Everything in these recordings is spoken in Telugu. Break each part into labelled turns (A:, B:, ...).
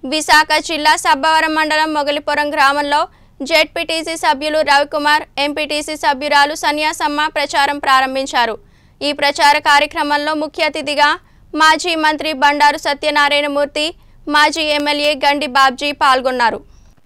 A: విశాఖ జిల్లా సబ్బవరం మండలం మొగలిపురం గ్రామంలో జెడ్పీటీసీ సభ్యులు రవికుమార్ ఎంపీటీసీ సభ్యురాలు సన్యాసమ్మ ప్రచారం ప్రారంభించారు ఈ ప్రచార కార్యక్రమంలో ముఖ్య అతిథిగా మాజీ మంత్రి బండారు సత్యనారాయణమూర్తి మాజీ ఎమ్మెల్యే గండి బాబ్జీ పాల్గొన్నారు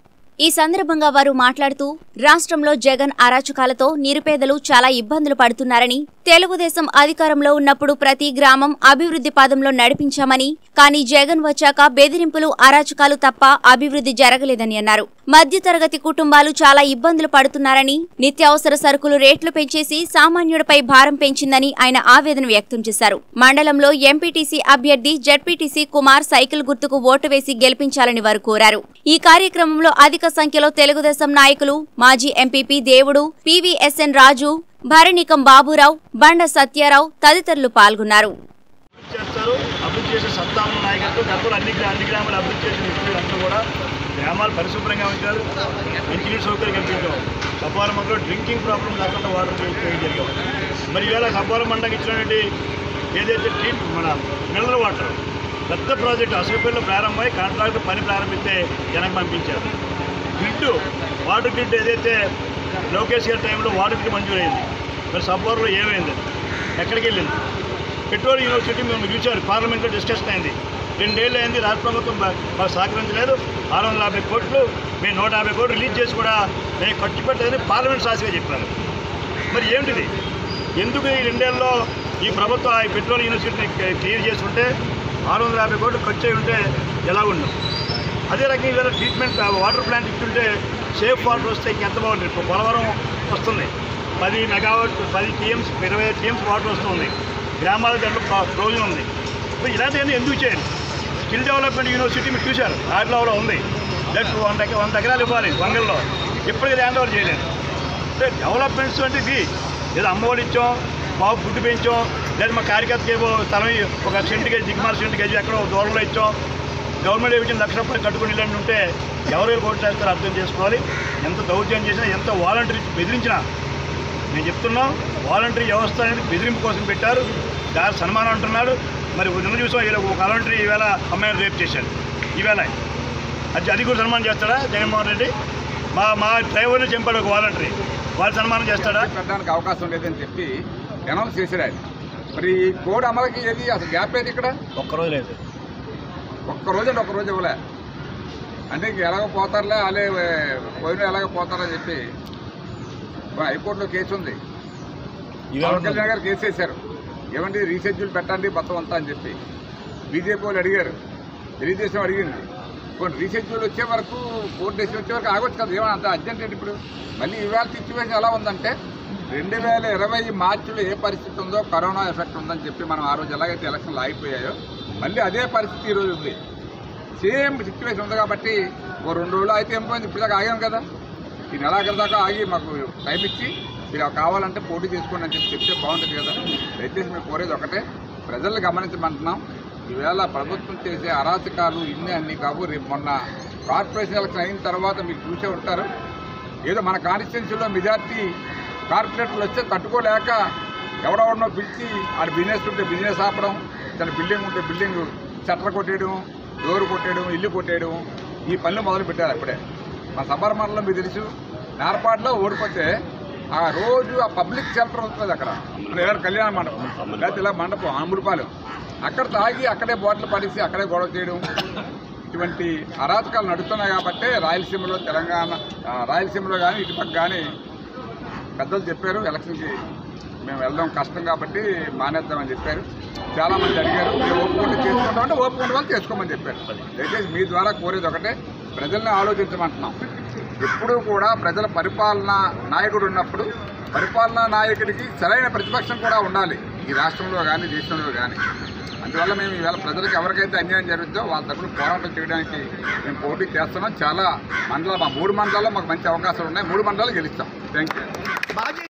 B: ఈ సందర్భంగా వారు మాట్లాడుతూ రాష్ట్రంలో జగన్ అరాచకాలతో నిరుపేదలు చాలా ఇబ్బందులు పడుతున్నారని తెలుగుదేశం అధికారంలో ఉన్నప్పుడు ప్రతి గ్రామం అభివృద్ధి పదంలో నడిపించామని కానీ జగన్ వచ్చాక బెదిరింపులు అరాచకాలు తప్ప అభివృద్ధి జరగలేదని అన్నారు మధ్యతరగతి కుటుంబాలు చాలా ఇబ్బందులు పడుతున్నారని నిత్యావసర సరుకులు రేట్లు పెంచేసి సామాన్యుడిపై భారం పెంచిందని ఆయన ఆవేదన వ్యక్తం చేశారు మండలంలో ఎంపీటీసీ అభ్యర్థి జడ్పీటీసీ కుమార్ సైకిల్ గుర్తుకు ఓటు వేసి గెలిపించాలని వారు కోరారు ఈ కార్యక్రమంలో అధిక సంఖ్యలో తెలుగుదేశం నాయకులు మాజీ ఎంపీపీ దేవుడు పివిఎస్ఎన్ రాజు భరణికం బాబురావు బండ సత్యారావు తదితరులు పాల్గొన్నారు
C: అభివృద్ధి చేస్తారు అభివృద్ధి చేసే సత్తా ఉన్న నాయకత్వం గతంలో అన్ని గ్రా- అన్ని గ్రామాలు అభివృద్ధి చేసిన వ్యక్తులు అందరూ కూడా గ్రామాలు పరిశుభ్రంగా ఉంచారు మంచినీటి సౌకర్యం కల్పించాం సబ్బారం మండలంలో డ్రింకింగ్ ప్రాబ్లం లేకుండా వాటర్ చేయడం జరిగాం మరి ఈవేళ సబ్బారం మండలం ఇచ్చినటువంటి ఏదైతే ట్రీట్ మన మినరల్ వాటర్ పెద్ద ప్రాజెక్టు అసలుపల్లిలో ప్రారంభమై కాంట్రాక్టర్ పని ప్రారంభిస్తే జనం పంపించారు గ్రిడ్ వాటర్ గ్రిడ్ ఏదైతే లోకేష్ గారి టైంలో వాటర్ గ్రిడ్ మంజూరైంది మరి సబ్బార్లో ఏమైంది ఎక్కడికి వెళ్ళింది పెట్రోల్ యూనివర్సిటీ మేము చూశారు పార్లమెంట్లో డిస్కషన్ అయింది రెండేళ్ళు అయింది రాష్ట్ర ప్రభుత్వం బా- మాకు సహకరించలేదు ఆరు వందల యాభై కోట్లు మేము నూట యాభై కోట్లు రిలీజ్ చేసి కూడా మేము ఖర్చు పెట్టదని పార్లమెంట్ సాక్షిగా చెప్పారు మరి ఏమిటిది ఎందుకు ఈ రెండేళ్ళలో ఈ ప్రభుత్వం ఈ పెట్రోల్ యూనివర్సిటీని క్లియర్ చేసి ఉంటే ఆరు వందల యాభై కోట్లు ఖర్చు అయి ఉంటే ఎలా ఉండు అదే రకంగా ఇవాళ ట్రీట్మెంట్ వాటర్ ప్లాంట్ ఇచ్చుంటే సేఫ్ వాటర్ వస్తే ఇంకెంత బాగుంటుంది ఇప్పుడు పోలవరం వస్తుంది పది మెగావాట్ పది టీఎంస్ ఇరవై టీఎంస్ వాటర్ వస్తుంది గ్రామాల దాంట్లో ప్రయోజనం ఉంది ఇప్పుడు ఇలాంటివన్నీ ఎందుకు చేయండి స్కిల్ డెవలప్మెంట్ యూనివర్సిటీ మీరు చూశారు ఆటలో ఉంది దట్ వంద ఎక- వంద ఎకరాలు ఇవ్వాలి వంగల్లో ఇప్పటికీ హ్యాండ్ ఓవర్ చేయలేదు అంటే డెవలప్మెంట్స్ అంటే ఇది ఏదో అమ్మఒడి ఇచ్చాం బాబు గుడ్డు పెంచాం లేదా మా కార్యకర్తకి ఏమో స్థలం ఒక సెంటు గేజ్ దిగుమాల సెంటు గేజ్ ఎక్కడో దూరంలో ఇచ్చాం గవర్నమెంట్ ఇచ్చిన లక్ష రూపాయలు కట్టుకుని ఇలాంటి ఉంటే ఎవరు కోట్లు చేస్తారో అర్థం చేసుకోవాలి ఎంత దౌర్జన్యం చేసినా ఎంత వాలంటీర్ బెదిరించినా నేను చెప్తున్నాం వాలంటరీ వ్యవస్థ అనేది బెదిరింపు కోసం పెట్టారు దాని సన్మానం అంటున్నాడు మరి నిన్న చూసాం ఈరోజు ఒక వాలంటరీ ఈవేళ అమ్మాయిని రేపు చేశాడు ఈవేళ అది అది కూడా సన్మానం చేస్తాడా జగన్మోహన్ రెడ్డి మా మా డ్రైవర్ని చంపాడు ఒక వాలంటరీ వాళ్ళు సన్మానం చేస్తాడా
D: పెట్టడానికి అవకాశం లేదని చెప్పి అనౌన్స్ చేశారు ఆయన మరి ఈ కోడ్ అమలుకి ఏది అసలు గ్యాప్ ఏది ఇక్కడ
C: ఒక్కరోజు లేదు
D: ఒక్క రోజు అంటే ఒక్క రోజు ఇవ్వలే అంటే ఇంక ఎలాగో పోతారులే అలే పోయిన ఎలాగో పోతారని చెప్పి ఇప్పుడు హైకోర్టులో కేసు ఉంది పవన్ కళ్యాణ్ గారు కేసు వేశారు ఏమండి రీషెడ్యూల్ పెట్టండి మొత్తం అంతా అని చెప్పి బీజేపీ వాళ్ళు అడిగారు తెలుగుదేశం అడిగింది కొన్ని రీషెడ్యూల్ వచ్చే వరకు కోర్టు డెసిషన్ వచ్చే వరకు ఆగొచ్చు కదా ఏమన్నా అంత అర్జెంట్ ఏంటి ఇప్పుడు మళ్ళీ ఇవాళ సిచ్యువేషన్ ఎలా ఉందంటే రెండు వేల ఇరవై మార్చిలో ఏ పరిస్థితి ఉందో కరోనా ఎఫెక్ట్ ఉందని చెప్పి మనం ఆ రోజు ఎలాగైతే ఎలక్షన్లు ఆగిపోయాయో మళ్ళీ అదే పరిస్థితి ఈ రోజు ఉంది సేమ్ సిచ్యువేషన్ ఉంది కాబట్టి ఓ రెండు రోజులు అయితే ఏం పోయింది ఇప్పుడు దాకా ఆగాం కదా ఈ నెలాఖరు దాకా ఆగి మాకు టైం ఇచ్చి మీరు కావాలంటే పోటీ చేసుకోండి అని చెప్పి చెప్తే బాగుంటుంది కదా దయచేసి మేము కోరేది ఒకటే ప్రజల్ని గమనించమంటున్నాం ఈవేళ ప్రభుత్వం చేసే అరాచకాలు ఇన్ని అన్ని కావు రేపు మొన్న కార్పొరేషన్ ఎలక్షన్ అయిన తర్వాత మీరు చూసే ఉంటారు ఏదో మన కాన్స్టిట్యున్సీలో మెజార్టీ కార్పొరేటర్లు వస్తే తట్టుకోలేక ఎవడెవడనో పిలిచి ఆడ బిజినెస్ ఉంటే బిజినెస్ ఆపడం తన బిల్డింగ్ ఉంటే బిల్డింగ్ షట్టర్ కొట్టేయడం డోర్ కొట్టేయడం ఇల్లు కొట్టేయడం ఈ పనులు మొదలు పెట్టారు అప్పుడే మా సబర్ మండలం మీకు తెలుసు నార్పాట్లో ఓడిపోతే ఆ రోజు ఆ పబ్లిక్ షెల్టర్ ఉంటుంది అక్కడ లేదా కళ్యాణ మండపం లేకపోతే ఇలా మండపం అమృపాలెం అక్కడ తాగి అక్కడే బాటిల్ పడేసి అక్కడే గొడవ చేయడం ఇటువంటి అరాచకాలు నడుస్తున్నాయి కాబట్టి రాయలసీమలో తెలంగాణ ఆ, రాయలసీమలో కానీ ఇటుపక్క కానీ పెద్దలు చెప్పారు ఎలక్షన్కి మేము వెళ్దాం కష్టం కాబట్టి మానేద్దామని చెప్పారు చాలా మంది అడిగారు మేము ఒప్పుకుంటే చేసుకుంటాం అంటే ఒప్పుకుంటే వాళ్ళు చేసుకోమని చెప్పారు దయచేసి మీ ద్వారా కోరేది ఒకటే ప్రజల్ని ఆలోచించమంటున్నాం ఎప్పుడూ కూడా ప్రజల పరిపాలన నాయకుడు ఉన్నప్పుడు పరిపాలనా నాయకుడికి సరైన ప్రతిపక్షం కూడా ఉండాలి ఈ రాష్ట్రంలో కానీ దేశంలో కానీ అందువల్ల మేము ఈవేళ ప్రజలకు ఎవరికైతే అన్యాయం జరుగుతుందో వాళ్ళ తరపున పోరాటం చేయడానికి మేము పోటీ చేస్తున్నాం చాలా మండలం మా మూడు మండలాల్లో మాకు మంచి అవకాశాలు ఉన్నాయి మూడు మండలాలు గెలుస్తాం థ్యాంక్ యూ